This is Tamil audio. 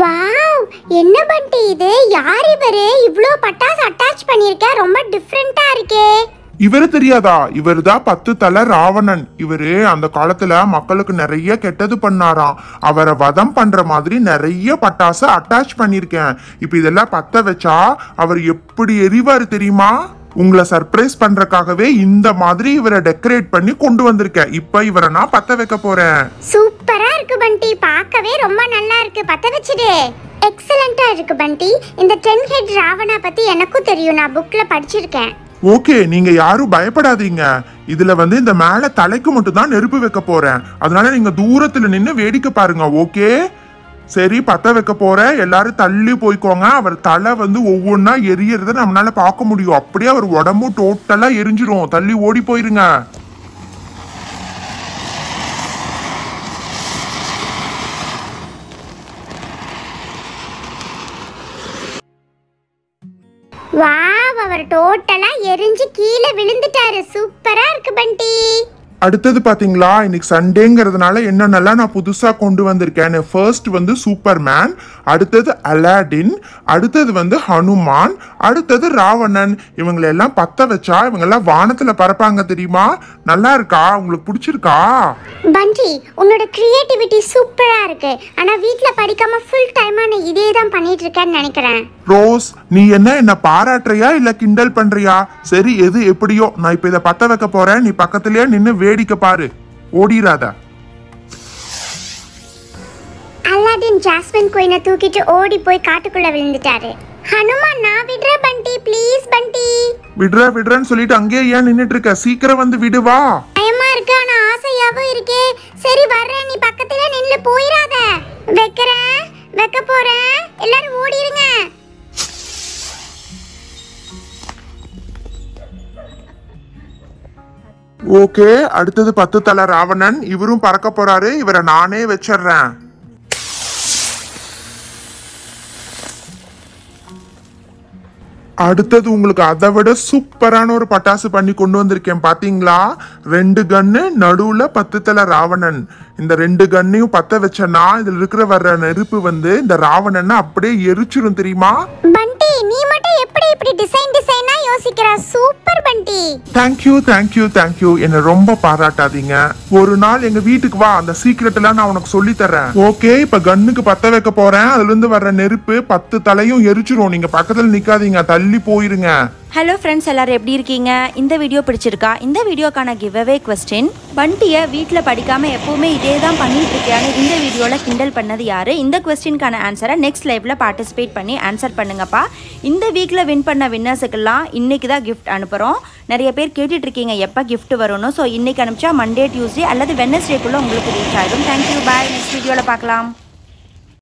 வாவ் என்ன பண்டி இது யார் இவரு இவ்ளோ பட்டாசு அட்டாச் பண்ணிருக்க ரொம்ப டிஃப்ரெண்டா இருக்கே இவரு தெரியாதா இவர் தான் பத்து தலை ராவணன் இவரு அந்த காலத்துல மக்களுக்கு நிறைய கெட்டது பண்ணாராம் அவரை வதம் பண்ற மாதிரி நிறைய பட்டாசு அட்டாச் பண்ணிருக்கேன் இப்ப இதெல்லாம் பத்த வச்சா அவர் எப்படி எரிவாரு தெரியுமா உங்களை சர்ப்ரைஸ் பண்றதுக்காகவே இந்த மாதிரி இவரை டெக்கரேட் பண்ணி கொண்டு வந்திருக்கேன் இப்ப இவரை நான் பத்த வைக்க போறேன் சூப்பரா இருக்கு பண்டி பார்க்கவே ரொம்ப நல்லா இருக்கு பத்த வச்சிடு எக்ஸலண்டா இருக்கு பண்டி இந்த டென் ஹெட் ராவணா பத்தி எனக்கும் தெரியும் நான் புக்ல படிச்சிருக்கேன் ஓகே நீங்க யாரும் பயப்படாதீங்க இதுல வந்து இந்த மேல தலைக்கு மட்டும் தான் நெருப்பு வைக்க போறேன் அதனால நீங்க தூரத்துல நின்னு வேடிக்கை பாருங்க ஓகே சரி பத்த வைக்க போறேன் எல்லாரும் தள்ளி போய்க்கோங்க அவர் தலை வந்து ஒவ்வொன்றா எரியறத நம்மளால பார்க்க முடியும் அப்படியே அவர் உடம்பு டோட்டலா எரிஞ்சிரும் தள்ளி ஓடி போயிருங்க வாவ் அவர் டோட்டலா எரிஞ்சு கீழே விழுந்துட்டாரு சூப்பரா இருக்கு பண்டி அடுத்தது பாத்தீங்களா இன்னைக்கு சண்டேங்கிறதுனால என்னென்னலாம் நான் புதுசா கொண்டு வந்திருக்கேன் ஃபர்ஸ்ட் வந்து சூப்பர்மேன் அடுத்தது அலாடின் அடுத்தது வந்து ஹனுமான் அடுத்தது ராவணன் இவங்களை எல்லாம் பத்த வச்சா இவங்க எல்லாம் வானத்துல பறப்பாங்க தெரியுமா நல்லா இருக்கா உங்களுக்கு பிடிச்சிருக்கா பண்டி உன்னோட கிரியேட்டிவிட்டி சூப்பரா இருக்கு ஆனா வீட்ல படிக்காம ஃபுல் டைமா நீ இதே தான் பண்ணிட்டு இருக்கேன்னு நினைக்கிறேன் ரோஸ் நீ என்ன என்ன பாராட்டுறியா இல்ல கிண்டல் பண்றியா சரி எது எப்படியோ நான் இப்ப இதை பத்த வைக்க போறேன் நீ பக்கத்துலயே நின்னு வேடிக்கை பாரு ஓடிராத அலாடின் ஜாஸ்மின் குயினை தூக்கிட்டு ஓடி போய் காட்டுக்குள்ள விழுந்துட்டாரு ஹனுமான் நான் விடுற பண்டி ப்ளீஸ் பண்டி விடுற விடுறேன்னு சொல்லிட்டு அங்கேயே ஏன் நின்னுட்டு இருக்க சீக்கிரம் வந்து விடுவா பயமா இருக்கு ஆனா ஆசையாவும் இருக்கே சரி வர்றேன் நீ பக்கத்துல நின்னு போயிராத வைக்கிறேன் வைக்க போறேன் எல்லாரும் ஓடிருங்க ஓகே அடுத்தது பத்து தலை ராவணன் இவரும் பறக்க போறாரு இவரை நானே வச்சிடுறேன் அடுத்தது உங்களுக்கு அதை விட சூப்பரான ஒரு பட்டாசு பண்ணி கொண்டு வந்திருக்கேன் பாத்தீங்களா ரெண்டு கன்னு நடுவுல பத்து தலை ராவணன் இந்த ரெண்டு கன்னையும் பத்த வச்சனா இதுல இருக்கிற வர்ற நெருப்பு வந்து இந்த ராவணனை அப்படியே எரிச்சிரும் தெரியுமா பண்டி நீ மட்டும் எப்படி இப்படி டிசைன் டிசைனா யோசிக்கிற சூப்பர் பண்டி தேங்க்யூ தேங்க்யூ தேங்க்யூ என்னை ரொம்ப பாராட்டாதீங்க ஒரு நாள் எங்க வீட்டுக்கு வா அந்த சீக்ரெட் எல்லாம் நான் உனக்கு சொல்லி தரேன் ஓகே இப்ப கன்னுக்கு பத்த வைக்க போறேன் அதுல இருந்து வர்ற நெருப்பு பத்து தலையும் எரிச்சிரும் நீங்க பக்கத்துல நிக்காதீங்க தள்ளி போயிருங்க ஹலோ ஃப்ரெண்ட்ஸ் எல்லாரும் எப்படி இருக்கீங்க இந்த வீடியோ பிடிச்சிருக்கா இந்த வீடியோக்கான கிவ் அவே கொஸ்டின் பண்டியை வீட்டில் படிக்காமல் எப்போவுமே இதே தான் பண்ணிட்டு இருக்கியான்னு இந்த வீடியோவில் கிண்டல் பண்ணது யார் இந்த கொஸ்டினுக்கான ஆன்சரை நெக்ஸ்ட் லைவ்ல பார்ட்டிசிபேட் பண்ணி ஆன்சர் பண்ணுங்கப்பா இந்த வீக்கில் வின் பண்ண வின்னர்ஸுக்கெல்லாம் இன்னைக்கு தான் கிஃப்ட் அனுப்புகிறோம் நிறைய பேர் கேட்டுட்டு இருக்கீங்க எப்போ gift வரும்னு ஸோ இன்னைக்கு அனுப்பிச்சா மண்டே டியூஸ்டே அல்லது வெனஸ்டேக்குள்ளே உங்களுக்கு ரீச் ஆகிடும் தேங்க்யூ பாய் நெக்ஸ்ட் வீடியோவில் பார்க்கலாம்